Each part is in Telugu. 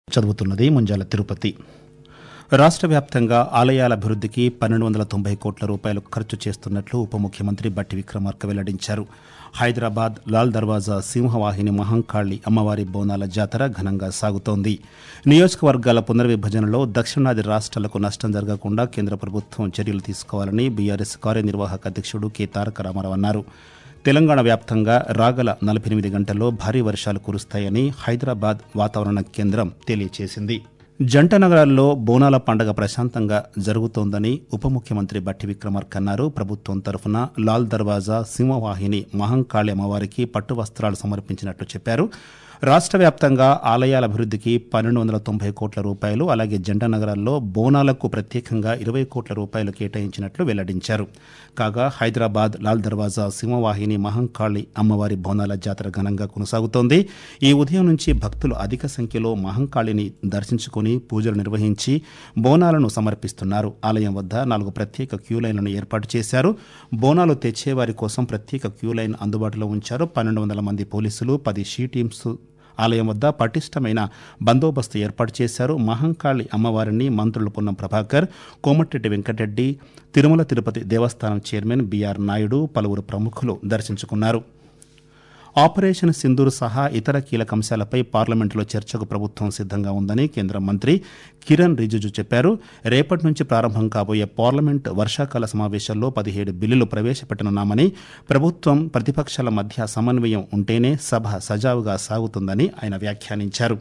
చదువుతున్నది ముంజాల తిరుపతి రాష్ట్ర వ్యాప్తంగా ఆలయాల అభివృద్ధికి పన్నెండు వందల తొంభై కోట్ల రూపాయలు ఖర్చు చేస్తున్నట్లు ఉప ముఖ్యమంత్రి బట్టి విక్రమార్క వెల్లడించారు హైదరాబాద్ లాల్ దర్వాజా సింహవాహిని మహంకాళి అమ్మవారి బోనాల జాతర ఘనంగా సాగుతోంది నియోజకవర్గాల పునర్విభజనలో దక్షిణాది రాష్ట్రాలకు నష్టం జరగకుండా కేంద్ర ప్రభుత్వం చర్యలు తీసుకోవాలని బీఆర్ఎస్ కార్యనిర్వాహక అధ్యక్షుడు కె తారక రామారావు అన్నారు తెలంగాణ వ్యాప్తంగా రాగల నలభై ఎనిమిది గంటల్లో భారీ వర్షాలు కురుస్తాయని హైదరాబాద్ వాతావరణ కేంద్రం తెలియజేసింది జంట నగరాల్లో బోనాల పండగ ప్రశాంతంగా జరుగుతోందని ఉప ముఖ్యమంత్రి బట్టి విక్రమార్క అన్నారు ప్రభుత్వం తరఫున లాల్ దర్వాజా సింహవాహిని మహంకాళి అమ్మవారికి పట్టు వస్త్రాలు సమర్పించినట్లు చెప్పారు రాష్ట్ర వ్యాప్తంగా ఆలయాల అభివృద్ధికి పన్నెండు వందల తొంభై కోట్ల రూపాయలు అలాగే జంట నగరాల్లో బోనాలకు ప్రత్యేకంగా ఇరవై కోట్ల రూపాయలు కేటాయించినట్లు వెల్లడించారు కాగా హైదరాబాద్ లాల్ దర్వాజా సింహవాహిని మహంకాళి అమ్మవారి బోనాల జాతర ఘనంగా కొనసాగుతోంది ఈ ఉదయం నుంచి భక్తులు అధిక సంఖ్యలో మహంకాళిని దర్శించుకుని పూజలు నిర్వహించి బోనాలను సమర్పిస్తున్నారు ఆలయం వద్ద నాలుగు ప్రత్యేక క్యూ లైన్లను ఏర్పాటు చేశారు బోనాలు తెచ్చేవారి కోసం ప్రత్యేక క్యూ లైన్ అందుబాటులో ఉంచారు పన్నెండు వందల మంది పోలీసులు పది షీ టీమ్స్ ఆలయం వద్ద పటిష్టమైన బందోబస్తు ఏర్పాటు చేశారు మహంకాళి అమ్మవారిని మంత్రులు పొన్నం ప్రభాకర్ కోమటిరెడ్డి వెంకటరెడ్డి తిరుమల తిరుపతి దేవస్థానం చైర్మన్ బీఆర్ నాయుడు పలువురు ప్రముఖులు దర్శించుకున్నారు ఆపరేషన్ సింధూర్ సహా ఇతర కీలక అంశాలపై పార్లమెంటులో చర్చకు ప్రభుత్వం సిద్ధంగా ఉందని కేంద్ర మంత్రి కిరణ్ రిజిజు చెప్పారు రేపటి నుంచి ప్రారంభం కాబోయే పార్లమెంట్ వర్షాకాల సమావేశాల్లో పదిహేడు బిల్లులు ప్రవేశపెట్టనున్నామని ప్రభుత్వం ప్రతిపక్షాల మధ్య సమన్వయం ఉంటేనే సభ సజావుగా సాగుతుందని ఆయన వ్యాఖ్యానించారు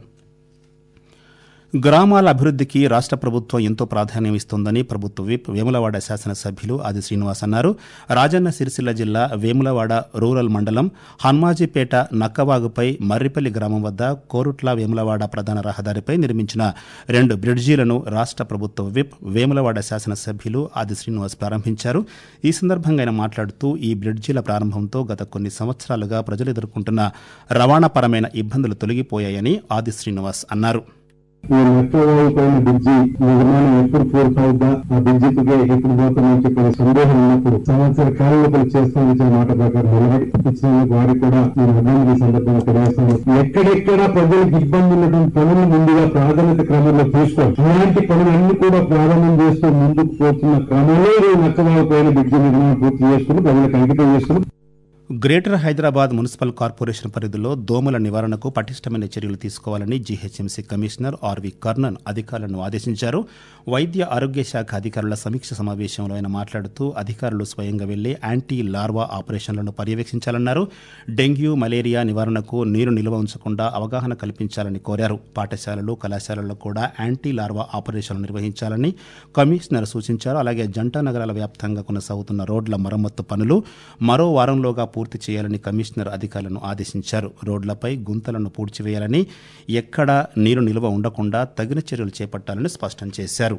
గ్రామాల అభివృద్ధికి రాష్ట్ర ప్రభుత్వం ఎంతో ప్రాధాన్యం ఇస్తోందని ప్రభుత్వ విప్ వేములవాడ శాసనసభ్యులు ఆది శ్రీనివాస్ అన్నారు రాజన్న సిరిసిల్ల జిల్లా వేములవాడ రూరల్ మండలం హన్మాజీపేట నక్కవాగుపై మర్రిపల్లి గ్రామం వద్ద కోరుట్ల వేములవాడ ప్రధాన రహదారిపై నిర్మించిన రెండు బ్రిడ్జీలను రాష్ట్ర ప్రభుత్వ విప్ వేములవాడ శాసనసభ్యులు ఆది శ్రీనివాస్ ప్రారంభించారు ఈ సందర్భంగా ఆయన మాట్లాడుతూ ఈ బ్రిడ్జీల ప్రారంభంతో గత కొన్ని సంవత్సరాలుగా ప్రజలు ఎదుర్కొంటున్న రవాణాపరమైన ఇబ్బందులు తొలగిపోయాయని ఆది శ్రీనివాస్ అన్నారు ఈ మెట్రోవాల్ పైన బ్రిడ్జి నిర్మాణం ఎప్పుడు పూర్తవుద్దా ఆ బ్రిడ్జికి ఎప్పుడు పోతుందని చెప్పిన సందేహం ఉన్నప్పుడు సంవత్సర కాలంలో చేస్తామని ఇచ్చిన మాట ప్రకారం నిలబడి ఇచ్చిన వారికి కూడా నేను అభివృద్ధి సందర్భంగా తెలియజేస్తాను ఎక్కడెక్కడ ప్రజలకు ఇబ్బంది ఉన్నటువంటి పనులు ముందుగా ప్రాధాన్యత క్రమంలో చూస్తాం అలాంటి పనులన్నీ కూడా ప్రారంభం చేస్తూ ముందుకు పోతున్న క్రమంలో ఈ నచ్చవాల్ పైన బ్రిడ్జి నిర్మాణం పూర్తి చేసుకుని ప్రజలకు అంకితం చేస్తున్నాం గ్రేటర్ హైదరాబాద్ మున్సిపల్ కార్పొరేషన్ పరిధిలో దోమల నివారణకు పటిష్టమైన చర్యలు తీసుకోవాలని జీహెచ్ఎంసీ కమిషనర్ ఆర్వి కర్ణన్ అధికారులను ఆదేశించారు వైద్య ఆరోగ్య శాఖ అధికారుల సమీక్ష సమావేశంలో ఆయన మాట్లాడుతూ అధికారులు స్వయంగా వెళ్లి యాంటీ లార్వా ఆపరేషన్లను పర్యవేక్షించాలన్నారు డెంగ్యూ మలేరియా నివారణకు నీరు నిల్వ ఉంచకుండా అవగాహన కల్పించాలని కోరారు పాఠశాలలు కళాశాలల్లో కూడా యాంటీ లార్వా ఆపరేషన్లు నిర్వహించాలని కమిషనర్ సూచించారు అలాగే జంట నగరాల వ్యాప్తంగా కొనసాగుతున్న రోడ్ల మరమ్మత్తు పనులు మరో వారంలోగా పూర్తి చేయాలని కమిషనర్ అధికారులను ఆదేశించారు రోడ్లపై గుంతలను పూడ్చివేయాలని ఎక్కడా నీరు నిల్వ ఉండకుండా తగిన చర్యలు చేపట్టాలని స్పష్టం చేశారు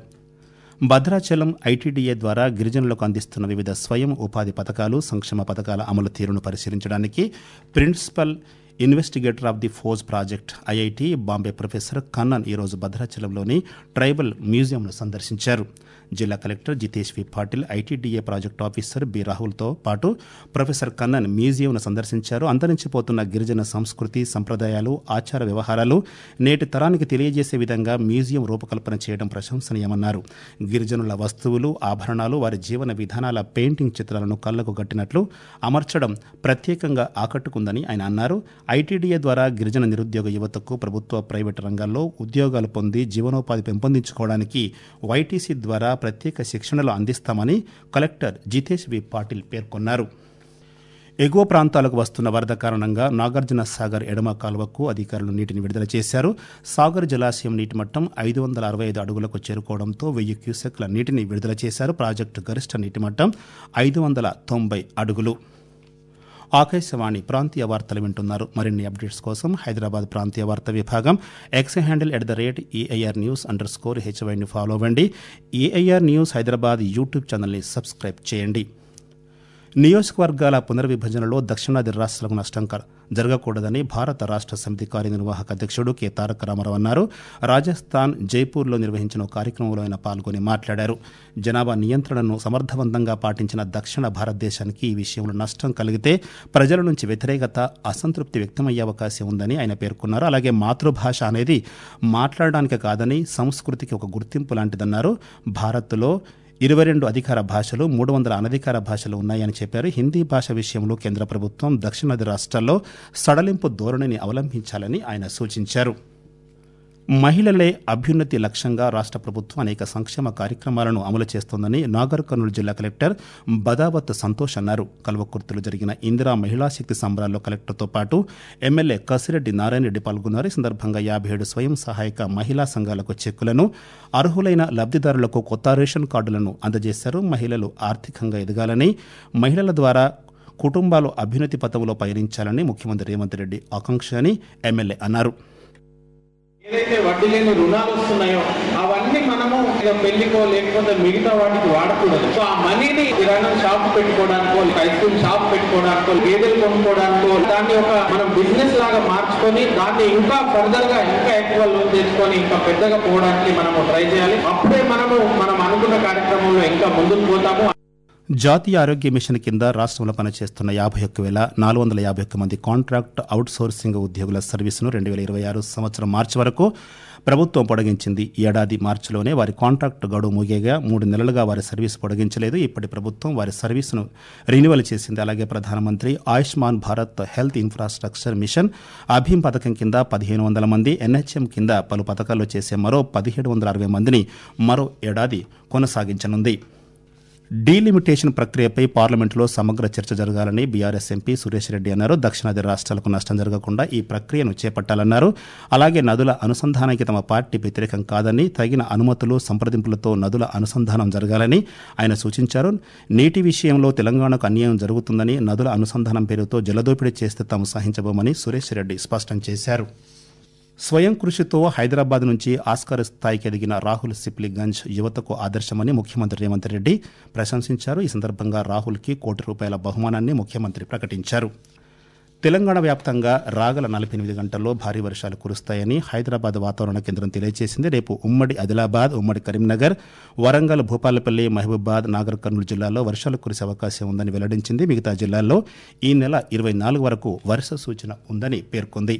భద్రాచలం ఐటీడీఏ ద్వారా గిరిజనులకు అందిస్తున్న వివిధ స్వయం ఉపాధి పథకాలు సంక్షేమ పథకాల అమలు తీరును పరిశీలించడానికి principal investigator of the Foz project IIT Bombay professor Kannan ఈరోజు భద్రాచలంలోని ట్రైబల్ మ్యూజియంను సందర్శించారు జిల్లా collector Jitesh V Patil ITDA project officer B రాహుల్తో పాటు ప్రొఫెసర్ కన్నన్ మ్యూజియంను సందర్శించారు అంతరించిపోతున్న గిరిజన సంస్కృతి సంప్రదాయాలు ఆచార వ్యవహారాలు నేటి తరానికి తెలియజేసే విధంగా మ్యూజియం రూపకల్పన చేయడం ప్రశంసనీయమన్నారు గిరిజనుల వస్తువులు ఆభరణాలు వారి జీవన విధానాల పెయింటింగ్ చిత్రాలను కళ్లకు కట్టినట్లు అమర్చడం ప్రత్యేకంగా ఆకట్టుకుందని ఆయన అన్నారు ఐటీడీఏ ద్వారా గిరిజన నిరుద్యోగ యువతకు ప్రభుత్వ ప్రైవేటు రంగాల్లో ఉద్యోగాలు పొంది జీవనోపాధి పెంపొందించుకోవడానికి వైటీసీ ద్వారా ప్రత్యేక శిక్షణలు అందిస్తామని కలెక్టర్ జితేష్ వి పాటిల్ పేర్కొన్నారు ఎగువ ప్రాంతాలకు వస్తున్న వరద కారణంగా నాగార్జున సాగర్ ఎడమ కాలువకు అధికారులు నీటిని విడుదల చేశారు సాగర్ జలాశయం నీటి మట్టం ఐదు వందల అరవై ఐదు అడుగులకు చేరుకోవడంతో వెయ్యి క్యూసెక్ల నీటిని విడుదల చేశారు ప్రాజెక్టు గరిష్ట నీటి మట్టం ఐదు వందల తొంభై అడుగులు ఆకాశవాణి ప్రాంతీయ వార్తలు వింటున్నారు మరిన్ని అప్డేట్స్ కోసం హైదరాబాద్ ప్రాంతీయ వార్తా విభాగం X handle at the rate AIR news underscore స్కోర్ హెచ్వైని ఫాలో అవ్వండి ఏఐఆర్ న్యూస్ హైదరాబాద్ యూట్యూబ్ ఛానల్ని సబ్స్క్రైబ్ చేయండి నియోజకవర్గాల పునర్విభజనలో దక్షిణాది రాష్ట్రాలకు నష్టం క- జరగకూడదని భారత రాష్ట్ర సమితి కార్యనిర్వాహక అధ్యక్షుడు కె తారక రామారావు అన్నారు రాజస్థాన్ జైపూర్లో నిర్వహించిన ఓ కార్యక్రమంలో ఆయన పాల్గొని మాట్లాడారు జనాభా నియంత్రణను సమర్థవంతంగా పాటించిన దక్షిణ భారతదేశానికి ఈ విషయంలో నష్టం కలిగితే ప్రజల నుంచి వ్యతిరేకత అసంతృప్తి వ్యక్తమయ్యే అవకాశం ఉందని ఆయన పేర్కొన్నారు అలాగే మాతృభాష అనేది మాట్లాడడానికి కాదని సంస్కృతికి ఒక గుర్తింపు లాంటిదన్నారు భారత్లో ఇరవై రెండు అధికార భాషలు మూడు వందల అనధికార భాషలు ఉన్నాయని చెప్పారు హిందీ భాష విషయంలో కేంద్ర ప్రభుత్వం దక్షిణాది రాష్ట్రాల్లో సడలింపు ధోరణిని అవలంబించాలని ఆయన సూచించారు మహిళలే అభ్యున్నతి లక్ష్యంగా రాష్ట్ర ప్రభుత్వం అనేక సంక్షేమ కార్యక్రమాలను అమలు చేస్తోందని నాగర్ కర్నూలు జిల్లా కలెక్టర్ బదావత్ సంతోష్ అన్నారు కల్వకుర్తిలో జరిగిన ఇందిరా మహిళా శక్తి సంబరాల్లో కలెక్టర్తో పాటు ఎమ్మెల్యే కసిరెడ్డి నారాయణ రెడ్డి పాల్గొన్నారు ఈ సందర్భంగా యాభై ఏడు స్వయం సహాయక మహిళా సంఘాలకు చెక్కులను అర్హులైన లబ్ధిదారులకు కొత్త రేషన్ కార్డులను అందజేశారు మహిళలు ఆర్థికంగా ఎదగాలని మహిళల ద్వారా కుటుంబాలు అభ్యున్నతి పథంలో పయనించాలని ముఖ్యమంత్రి రేవంత్ రెడ్డి ఆకాంక్ష అని ఎమ్మెల్యే అన్నారు ఏదైతే వడ్డీ లేని రుణాలు వస్తున్నాయో అవన్నీ మనము ఇక పెళ్లికో లేకపోతే మిగతా వాటికి వాడకూడదు సో ఆ మనీని కిరాణం షాప్ పెట్టుకోవడానికో ఐస్ క్రీమ్ షాప్ పెట్టుకోవడానికో గేదెలు కొనుక్కోవడానికో దాన్ని ఒక మనం బిజినెస్ లాగా మార్చుకొని దాన్ని ఇంకా ఫర్దర్ గా ఇంకా ఎక్కువ లోన్ తెచ్చుకొని ఇంకా పెద్దగా పోవడానికి మనము ట్రై చేయాలి అప్పుడే మనము మనం అనుకున్న కార్యక్రమంలో ఇంకా ముందుకు పోతాము జాతీయ ఆరోగ్య మిషన్ కింద రాష్ట్రంలో పనిచేస్తున్న యాభై ఒక్క వేల నాలుగు వందల యాభై ఒక్క మంది కాంట్రాక్ట్ అవుట్ సోర్సింగ్ ఉద్యోగుల సర్వీసును రెండు వేల ఇరవై ఆరు సంవత్సరం మార్చి వరకు ప్రభుత్వం పొడిగించింది ఈ ఏడాది మార్చిలోనే వారి కాంట్రాక్ట్ గడువు ముగియగా మూడు నెలలుగా వారి సర్వీసు పొడిగించలేదు ఇప్పటి ప్రభుత్వం వారి సర్వీసును రెన్యువల్ చేసింది అలాగే ప్రధానమంత్రి Ayushman Bharat health infrastructure mission అభీమ్ పథకం కింద పదిహేను వందల మంది ఎన్హెచ్ఎం కింద పలు పథకాల్లో చేసే మరో పదిహేడు వందల అరవై మందిని మరో ఏడాది కొనసాగించనుంది డీలిమిటేషన్ ప్రక్రియపై పార్లమెంట్లో సమగ్ర చర్చ జరగాలని బీఆర్ఎస్ ఎంపీ సురేష్ రెడ్డి అన్నారు దక్షిణాది రాష్ట్రాలకు నష్టం జరగకుండా ఈ ప్రక్రియను చేపట్టాలన్నారు అలాగే నదుల అనుసంధానానికి తమ పార్టీ వ్యతిరేకం కాదని తగిన అనుమతులు సంప్రదింపులతో నదుల అనుసంధానం జరగాలని ఆయన సూచించారు నీటి విషయంలో తెలంగాణకు అన్యాయం జరుగుతుందని నదుల అనుసంధానం పేరుతో జలదోపిడీ చేస్తే తాము సహించబోమని సురేష్ రెడ్డి స్పష్టం చేశారు స్వయం కృషితో హైదరాబాద్ నుంచి ఆస్కార్ స్థాయికి ఎదిగిన రాహుల్ సిప్లిగంజ్ యువతకు ఆదర్శమని ముఖ్యమంత్రి రేవంత్ రెడ్డి ప్రశంసించారు ఈ సందర్భంగా రాహుల్కి కోటి రూపాయల బహుమానాన్ని ముఖ్యమంత్రి ప్రకటించారు తెలంగాణ వ్యాప్తంగా రాగల నలభై ఎనిమిది గంటల్లో భారీ వర్షాలు కురుస్తాయని హైదరాబాద్ వాతావరణ కేంద్రం తెలియజేసింది రేపు ఉమ్మడి ఆదిలాబాద్ ఉమ్మడి కరీంనగర్ వరంగల్ భూపాలపల్లి మహబూబాద్ నాగర్ కర్నూలు జిల్లాల్లో వర్షాలు కురిసే అవకాశం ఉందని వెల్లడించింది మిగతా జిల్లాల్లో ఈ నెల ఇరవై నాలుగు వరకు వర్ష సూచన ఉందని పేర్కొంది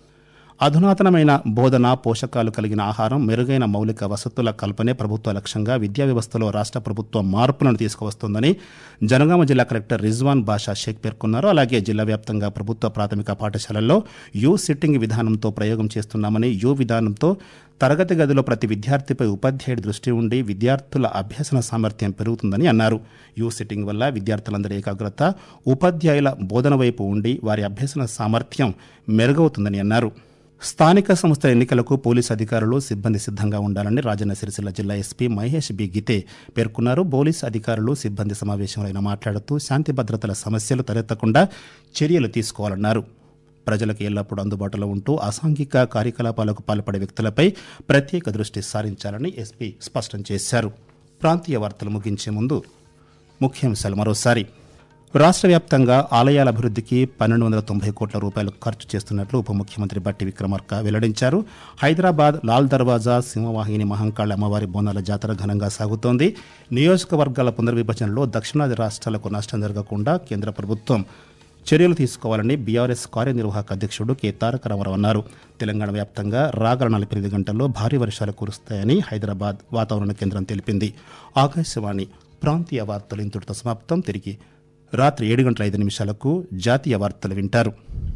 అధునాతనమైన బోధన పోషకాలు కలిగిన ఆహారం మెరుగైన మౌలిక వసతుల కల్పనే ప్రభుత్వ లక్ష్యంగా విద్యా వ్యవస్థలో రాష్ట్ర ప్రభుత్వం మార్పులను తీసుకువస్తోందని జనగామ జిల్లా కలెక్టర్ రిజ్వాన్ బాషా షేక్ పేర్కొన్నారు అలాగే జిల్లా వ్యాప్తంగా ప్రభుత్వ ప్రాథమిక పాఠశాలల్లో యూ సిట్టింగ్ విధానంతో ప్రయోగం చేస్తున్నామని యూ విధానంతో తరగతి గదిలో ప్రతి విద్యార్థిపై ఉపాధ్యాయుడి దృష్టి ఉండి విద్యార్థుల అభ్యసన సామర్థ్యం పెరుగుతుందని అన్నారు యూ సిట్టింగ్ వల్ల విద్యార్థులందరి ఏకాగ్రత ఉపాధ్యాయుల బోధన వైపు ఉండి వారి అభ్యసన సామర్థ్యం మెరుగవుతుందని అన్నారు స్థానిక సంస్థల ఎన్నికలకు పోలీసు అధికారులు సిబ్బంది సిద్ధంగా ఉండాలని రాజన్న సిరిసిల్ల జిల్లా ఎస్పీ మహేష్ బి గితే పేర్కొన్నారు పోలీసు అధికారులు సిబ్బంది సమావేశంలో ఆయన మాట్లాడుతూ శాంతి భద్రతల సమస్యలు తలెత్తకుండా చర్యలు తీసుకోవాలన్నారు ప్రజలకు ఎల్లప్పుడూ అందుబాటులో ఉంటూ అసాంఘిక కార్యకలాపాలకు పాల్పడే వ్యక్తులపై ప్రత్యేక దృష్టి సారించాలని ఎస్పీ స్పష్టం చేశారు ప్రాంతీయ వార్తలు ముగించే ముందు ముఖ్యాంశాలు మరోసారి రాష్ట్ర వ్యాప్తంగా ఆలయాల అభివృద్ధికి పన్నెండు వందల తొంభై కోట్ల రూపాయలు ఖర్చు చేస్తున్నట్లు ఉప ముఖ్యమంత్రి బట్టి విక్రమార్క వెల్లడించారు హైదరాబాద్ లాల్ దర్వాజా సింహవాహిని మహంకాళ అమ్మవారి బోనాల జాతర ఘనంగా సాగుతోంది నియోజకవర్గాల పునర్విభజనలో దక్షిణాది రాష్ట్రాలకు నష్టం జరగకుండా కేంద్ర ప్రభుత్వం చర్యలు తీసుకోవాలని బీఆర్ఎస్ కార్యనిర్వాహక అధ్యక్షుడు కె తారక రామారావు అన్నారు తెలంగాణ వ్యాప్తంగా రాగల నలభై ఎనిమిది గంటల్లో భారీ వర్షాలు కురుస్తాయని హైదరాబాద్ వాతావరణ కేంద్రం తెలిపింది ఆకాశవాణి ప్రాంతీయ వార్తలు ఇంతటితో సమాప్తం తిరిగి రాత్రి ఏడు గంటల ఐదు నిమిషాలకు జాతీయ వార్తలు వింటారు